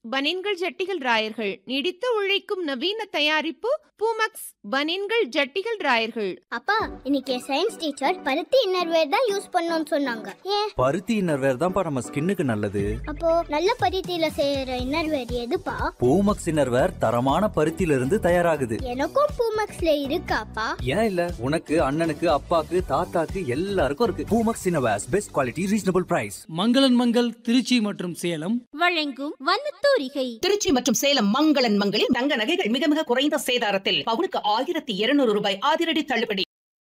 பனின்கள் ஜட்டிகள் ராயர்கள் நீடித்து உழைக்கும் நவீன தயாரிப்பு பூமக்ஸ் பனின்கள் ஜட்டிகள் ராயர்கள் அப்பா இன்னைக்கு சயின்ஸ் டீச்சர் பருத்தி இன்னர்வேர் தான் யூஸ் பண்ணணும்னு சொன்னாங்க ஏன் பருத்தி இன்னர்வேர் தான்ப்பா நம்ம ஸ்கின்னுக்கு நல்லது அப்போ நல்ல பருத்தியில செய்யற இன்னர்வேர் எதுப்பா பூமக்ஸ் இன்னர்வேர் தரமான பருத்தியில இருந்து தயாராகுது எனக்கும் பூமக்ஸ்ல இருக்காப்பா ஏன் இல்ல உனக்கு அண்ணனுக்கு அப்பாக்கு தாத்தாக்கு எல்லாருக்கும் இருக்கு Poomex innerwears best quality reasonable price மங்களன் மங்கள் திருச்சி மற்றும் சேலம் வழங்கும் வண்ணத்தூரிகை திருச்சி மற்றும் சேலம் மங்களன் மங்களில் தங்க நகைகள் மிக மிக குறைந்த சேதாரத்தில் பவுனுக்கு ஆயிரத்தி இருநூறு ரூபாய் அதிரடி தள்ளுபடி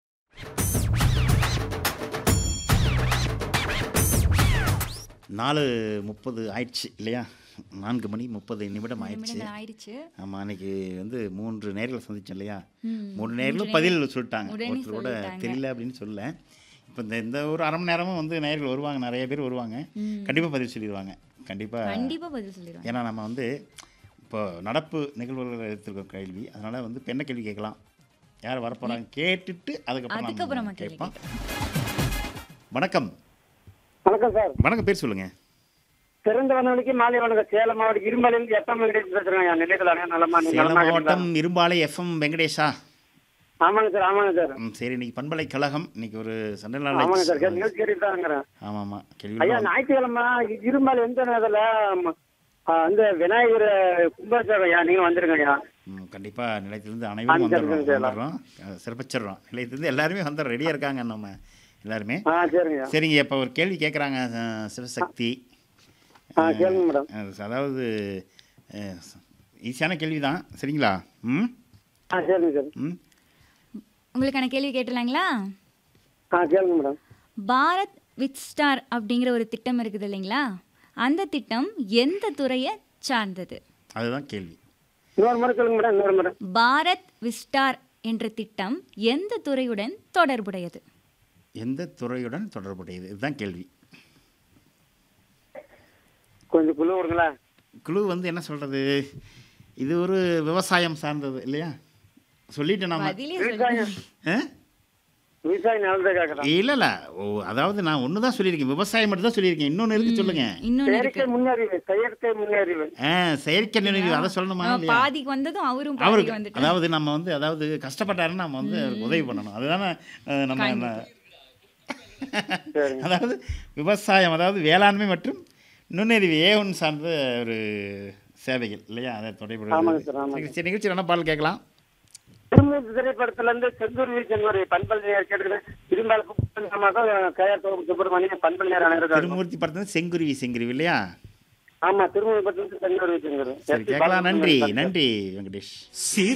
நாலு முப்பது ஆயிடுச்சு இல்லையா நான்கு மணி முப்பது நிமிடம் ஆயிடுச்சு நிமிடங்கள் ஆயிடுச்சு ஆமாம் அன்னைக்கு வந்து மூன்று நேர்களை சந்திச்சோம் இல்லையா ம். மூணு நேரிலும் மூன்று பதில் சொல்லிட்டாங்க உடனே ஒருத்தர் கூட சொல்லிட்டாங்க. தெரியல அப்படின்னு சொல்ல இப்போ இந்த இந்த ஒரு அரை மணி நேரமும் வந்து நேர்கள் வருவாங்க நிறைய பேர் வருவாங்க ம். கண்டிப்பாக பதில் சொல்லிடுவாங்க கண்டிப்பாக கண்டிப்பா பதில் சொல்லிடுவாங்க ஏன்னா நம்ம வந்து இப்போ நடப்பு நிகழ்வுகள் எடுத்திருக்கோம் கேள்வி அதனால் வந்து இப்போ என்ன கேள்வி கேட்கலாம் யார் வரப்போகிறாங்க கேட்டுட்டு அதுக்கப்புறம் அதுக்கப்புறமா நம்ம கேள்வி கேட்போம் வணக்கம் வணக்கம் சார் வணக்கம் பேர் சொல்லுங்கள் சிறந்த வனவழிக்கு மாலை வணக்கம் சேலம் மாவட்டம் இருமலையில் எத்தனை வெங்கடேஷ் பேசுறேன் நிலையத்தில் நலமா நீங்க சேலம் நலமா மாவட்டம் இருக்கீங்களா? இரும்பாலை எஃப்எம் வெங்கடேஷா ஆமாங்க சார் ஆமாங்க சார் ம், சரி இன்னைக்கு பண்பலை கழகம் இன்னைக்கு ஒரு சண்டை ஆமாங்க சார் நாள் நியூஸ் கேட்டுட்டு தான் இருக்கிறேன் ஆமாம் ஆமாம் ஐயா கேள்வி ஞாயிற்றுக்கிழமை இருமல் எந்த நேரத்தில் வந்து விநாயகர் கும்பாபிஷேகம் ஐயா நீங்க வந்துருங்க ஐயா ம், கண்டிப்பா நிலையத்திலிருந்து அனைவரும் ஆ, சரி, வந்துடுறோம் சரி, சரி. வந்துடுறோம் அஹ், சிறப்பிச்சிடுறோம் நிலையத்திலிருந்து எல்லாருமே வந்து ரெடியாக இருக்காங்க நம்ம எல்லாருமே ஆ சரிங்க சரிங்க இப்போ ஒரு கேள்வி கேட்குறாங்க சிவசக்தி ஆ கேளுங்க மேடம் அஹ், அதாவது அஹ், ஈஸியான கேள்வி தான் சரிங்களா ம் ஆ சரிங்க சார் ம் உங்களுக்கான கேள்வி கேட்டலாங்களா ஆ கேளுங்க மேடம் பாரத் வித் ஸ்டார் அப்படிங்கிற ஒரு திட்டம் இருக்குது இல்லைங்களா அந்த திட்டம் எந்த துறையை சார்ந்தது அதுதான் கேள்வி இன்னொரு முறை சொல்லுங்க மேடம் இன்னொரு முறை பாரத் விஸ்டார் என்ற திட்டம் எந்த துறையுடன் தொடர்புடையது எந்த துறையுடன் தொடர்புடையது இதுதான் கேள்வி கொஞ்சம் குழு விடுங்களா குழு வந்து என்ன சொல்கிறது இது ஒரு விவசாயம் சார்ந்தது இல்லையா சொல்லிட்டேன் நாம பதிலே விவசாயம் ஆ விவசாய நிலத்தை கேட்கலாம் இல்லை இல்லை ஓ அதாவது நான் ஒன்று தான் சொல்லியிருக்கேன் விவசாயம் மட்டும் தான் சொல்லியிருக்கேன் இன்னொன்று இருக்கு சொல்லுங்க இன்னொன்னு செயற்கை இருக்கு முன்னறிவு செயற்கை முன்னறிவு ஆ செயற்கை நினைவு அதை சொல்லணுமா ஆ, இல்லையா பாதிக்கு வந்ததும் அவரும் பாதிக்கு அவருக்கு வந்துட்டு அதாவது நம்ம வந்து அதாவது கஷ்டப்பட்டாருன்னு நம்ம வந்து அவருக்கு உதவி பண்ணணும் அதுதானே அஹ், நம்ம என்ன சரிங்க. அதாவது விவசாயம் அதாவது வேளாண்மை மற்றும் நுண்ணறிவு ஏ ஒன் சார்ந்த ஒரு சேவைகள் இல்லையா அதை ஆமாங்க தொடர்புடைய சார், ஆமாங்க. சரி நிகழ்ச்சி என்ன பாடல் கேட்கலாம் திருமூர்த்தி திரைப்படத்துல இருந்து செந்தூர்வி செங்கோரி பண்பல் நேர் கேட்டுக்கிறேன் திரும்பால மாதம் கையார் தொகுப்பு சுப்பிரமணியம் பண்பல் நேர் அனைவரும் திருமூர்த்தி படத்துல செங்குருவி செங்குருவி இல்லையா ஆமா திருமூர்த்தி படத்துல செங்கோரி செங்கோரி சரி கேட்கலாம் நன்றி நன்றி வெங்கடேஷ்